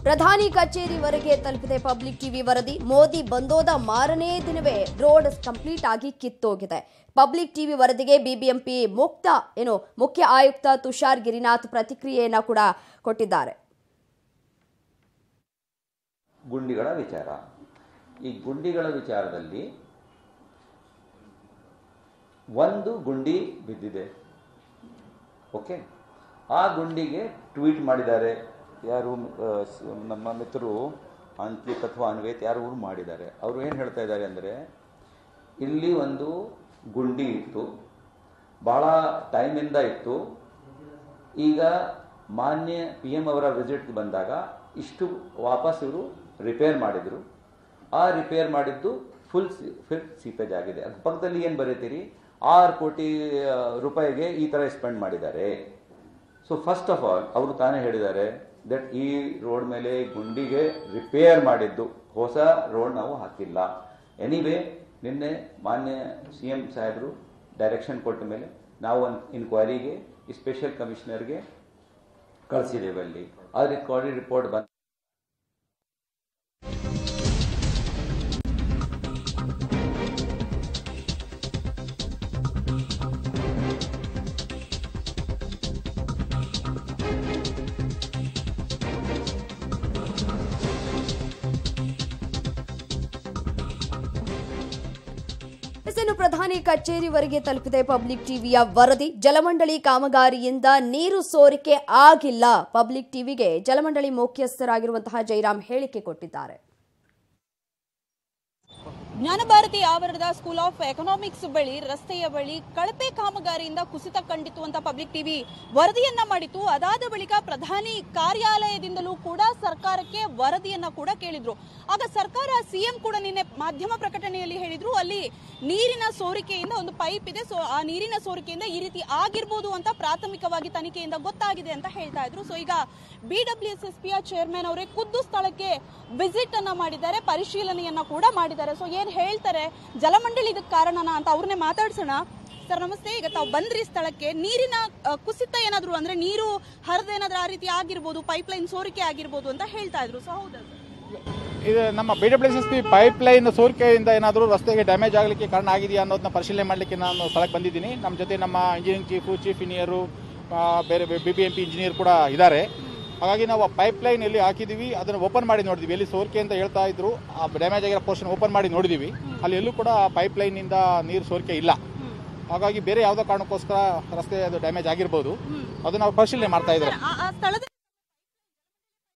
ಪ್ರಧಾನಿ ಕಚೇರಿವರೆಗೆ ತಲುಪಿದೆ public TV ವರದಿ ಮೋದಿ ಬಂದೋದ ಮಾರನೇ ದಿನವೇ ರೋಡ್ ಕಂಪ್ಲೀಟ್ ಆಗಿ ಕಿತ್ತೋಗಿದೆ ಪಬ್ಲಿಕ್ ಟಿವಿ ವರದಿಗೆ ಬಿಬಿಎಂಪಿ ಮುಕ್ತ ಏನು ಮುಖ್ಯ ಆಯುಕ್ತ ತುಷಾರ್ ಗಿರಿನಾಥ್ ಪ್ರತಿಕ್ರಿಯೆಯನ್ನ ಕೂಡ ಕೊಟ್ಟಿದ್ದಾರೆ ಗುಂಡಿಗಳ ವಿಚಾರ ಈ ಗುಂಡಿಗಳ ವಿಚಾರದಲ್ಲಿ ಒಂದು ಗುಂಡಿ ಬಿದ್ದಿದೆ ಓಕೆ ಆ ಗುಂಡಿಗೆ ಟ್ವೀಟ್ ಮಾಡಿದ್ದಾರೆ ಯಾರು ಆ, ಸ್- ನಮ್ಮ ಮಿತ್ರರು ಅಂತ್ಲಿಕ್ ಅಥವಾ ಅನ್ವೇತ್ ಯಾರು ಊರು ಮಾಡಿದ್ದಾರೆ ಅವರು ಏನು ಹೇಳ್ತಾ ಇದ್ದಾರೆ ಅಂದರೆ ಇಲ್ಲಿ ಒಂದು ಗುಂಡಿ ಇತ್ತು ಭಾಳ ಟೈಮಿಂದ ಇತ್ತು ಈಗ ಮಾನ್ಯ ಪಿ ಎಮ್ ಅವರ ವಿಸಿಟ್ಗೆ ಬಂದಾಗ ಇಷ್ಟು ವಾಪಸ್ ಇವರು ರಿಪೇರ್ ಮಾಡಿದರು ಆ ರಿಪೇರ್ ಮಾಡಿದ್ದು ಫುಲ್ ಫುಲ್ ಸೀಪೇಜ್ ಆಗಿದೆ ಅದ್ರ ಪಕ್ಕದಲ್ಲಿ ಏನು ಬರೀತೀರಿ ಆರು ಕೋಟಿ ಆ, ರೂಪಾಯಿಗೆ ಈ ಥರ ಸ್ಪೆಂಡ್ ಮಾಡಿದ್ದಾರೆ ಸೊ ಫಸ್ಟ್ ಆಫ್ ಆಲ್ ಅವರು ತಾನೇ ಹೇಳಿದ್ದಾರೆ ದಟ್ ಈ ರೋಡ್ ಮೇಲೆ ಗುಂಡಿಗೆ ರಿಪೇರ್ ಮಾಡಿದ್ದು ಹೊಸ ರೋಡ್ ನಾವು ಹಾಕಿಲ್ಲ ಎನಿವೇ ನಿನ್ನೆ ಮಾನ್ಯ ಸಿ ಎಂ ಸಾಹೇಬರು ಡೈರೆಕ್ಷನ್ ಕೊಟ್ಟ ಮೇಲೆ ನಾವು ಒಂದು ಇನ್ಕ್ವೈರಿಗೆ ಸ್ಪೆಷಲ್ ಕಮಿಷನರ್ಗೆ ಕಳಿಸಿದ್ದೇವೆ ಅಲ್ಲಿ ಆ ರಿಕಾರ್ಡಿ ರಿಪೋರ್ಟ್ ಬಂದ ಇನ್ನು ಪ್ರಧಾನಿ ಕಚೇರಿವರೆಗೆ ತಲುಪಿದೆ ಪಬ್ಲಿಕ್ ಟಿವಿಯ ವರದಿ ಜಲಮಂಡಳಿ ಕಾಮಗಾರಿಯಿಂದ ನೀರು ಸೋರಿಕೆ ಆಗಿಲ್ಲ ಪಬ್ಲಿಕ್ ಟಿವಿಗೆ ಜಲಮಂಡಳಿ ಮುಖ್ಯಸ್ಥರಾಗಿರುವಂತಹ ಜೈರಾಮ್ ಹೇಳಿಕೆ ಕೊಟ್ಟಿದ್ದಾರೆ ಜ್ಞಾನಭಾರತಿ ಆವರಣದ ಸ್ಕೂಲ್ ಆಫ್ ಎಕನಾಮಿಕ್ಸ್ ಬಳಿ ರಸ್ತೆಯ ಬಳಿ ಕಳಪೆ ಕಾಮಗಾರಿಯಿಂದ ಕುಸಿತ ಕಂಡಿತು ಅಂತ ಪಬ್ಲಿಕ್ ಟಿವಿ ವರದಿಯನ್ನ ಮಾಡಿತ್ತು ಅದಾದ ಬಳಿಕ ಪ್ರಧಾನಿ ಕಾರ್ಯಾಲಯದಿಂದಲೂ ಕೂಡ ಸರ್ಕಾರಕ್ಕೆ ವರದಿಯನ್ನ ಕೂಡ ಕೇಳಿದ್ರು ಆಗ ಸರ್ಕಾರ ಸಿಎಂ ಕೂಡ ನಿನ್ನೆ ಮಾಧ್ಯಮ ಪ್ರಕಟಣೆಯಲ್ಲಿ ಹೇಳಿದ್ರು ಅಲ್ಲಿ ನೀರಿನ ಸೋರಿಕೆಯಿಂದ ಒಂದು ಪೈಪ್ ಇದೆ ಸೊ ಆ ನೀರಿನ ಸೋರಿಕೆಯಿಂದ ಈ ರೀತಿ ಆಗಿರ್ಬೋದು ಅಂತ ಪ್ರಾಥಮಿಕವಾಗಿ ತನಿಖೆಯಿಂದ ಗೊತ್ತಾಗಿದೆ ಅಂತ ಹೇಳ್ತಾ ಇದ್ರು ಸೊ ಈಗ ಬಿಡಬ್ಲ್ಯೂಎಸ್ ಎಸ್ ಪಿಯ ಚೇರ್ಮನ್ ಅವರೇ ಖುದ್ದು ಸ್ಥಳಕ್ಕೆ ವಿಸಿಟ್ ಅನ್ನ ಮಾಡಿದ್ದಾರೆ ಪರಿಶೀಲನೆಯನ್ನ ಕೂಡ ಮಾಡಿದ್ದಾರೆ ಸೊ ಏನ್ ಹೇಳ್ತಾರೆ ಜಲಮಂಡಳಿ ಇದಕ್ಕೆ ಕಾರಣನಾ ಅಂತ ಅವ್ರನ್ನೇ ಮಾತಾಡ್ಸೋಣ ಸರ್ ನಮಸ್ತೆ ಈಗ ತಾವು ಬಂದ್ರಿ ಸ್ಥಳಕ್ಕೆ ನೀರಿನ ಅ, ಕುಸಿತ ಏನಾದ್ರು ಅಂದ್ರೆ ನೀರು ಹರಿದೇನಾದ್ರೂ ಆ ರೀತಿ ಆಗಿರ್ಬೋದು ಪೈಪ್ಲೈನ್ ಸೋರಿಕೆ ಆಗಿರ್ಬೋದು ಅಂತ ಹೇಳ್ತಾ ಇದ್ರು ಸೊ ಹೌದಾ ಸರ್? ಇದು ನಮ್ಮ B W S P pipeline ಸೋರಿಕೆಯಿಂದ ಏನಾದರೂ ರಸ್ತೆಗೆ ಡ್ಯಾಮೇಜ್ ಆಗಲಿಕ್ಕೆ ಕಾರಣ ಆಗಿದೆಯಾ ಅನ್ನೋದನ್ನ ಪರಿಶೀಲನೆ ಮಾಡಲಿಕ್ಕೆ ನಾನು ಸ್ಥಳಕ್ಕೆ ಬಂದಿದ್ದೀನಿ ನಮ್ಮ ಜೊತೆ ನಮ್ಮ ಇಂಜಿನಿಯರಿಂಗ್ ಚೀಫು ಚೀಫ್ ಇಂಜಿನಿಯರು ಆ, ಬೇರೆ B B M P engineer ಕೂಡ ಇದ್ದಾರೆ ಹಾಗಾಗಿ ನಾವು ಪೈಪ್ ಲೈನ್ ಎಲ್ಲಿ ಹಾಕಿದ್ದೀವಿ ಅದನ್ನು ಓಪನ್ ಮಾಡಿ ನೋಡಿದ್ವಿ ಎಲ್ಲಿ ಸೋರಿಕೆ ಅಂತ ಹೇಳ್ತಾ ಇದ್ರು ಆ ಡ್ಯಾಮೇಜ್ ಆಗಿರೋ ಪೋರ್ಷನ್ ಓಪನ್ ಮಾಡಿ ನೋಡಿದ್ದೀವಿ ಅಲ್ಲಿ ಎಲ್ಲೂ ಕೂಡ ಪೈಪ್ ಲೈನಿಂದ ನೀರು ಸೋರಿಕೆ ಇಲ್ಲ ಹಾಗಾಗಿ ಬೇರೆ ಯಾವುದೋ ಕಾರಣಕ್ಕೋಸ್ಕರ ರಸ್ತೆ ಅದು ಡ್ಯಾಮೇಜ್ ಆಗಿರ್ಬೋದು ಅದು ನಾವು ಪರಿಶೀಲನೆ ಮಾಡ್ತಾ ಇದ್ದಾರೆ ಆ- ಆ ಸ್ಥಳದ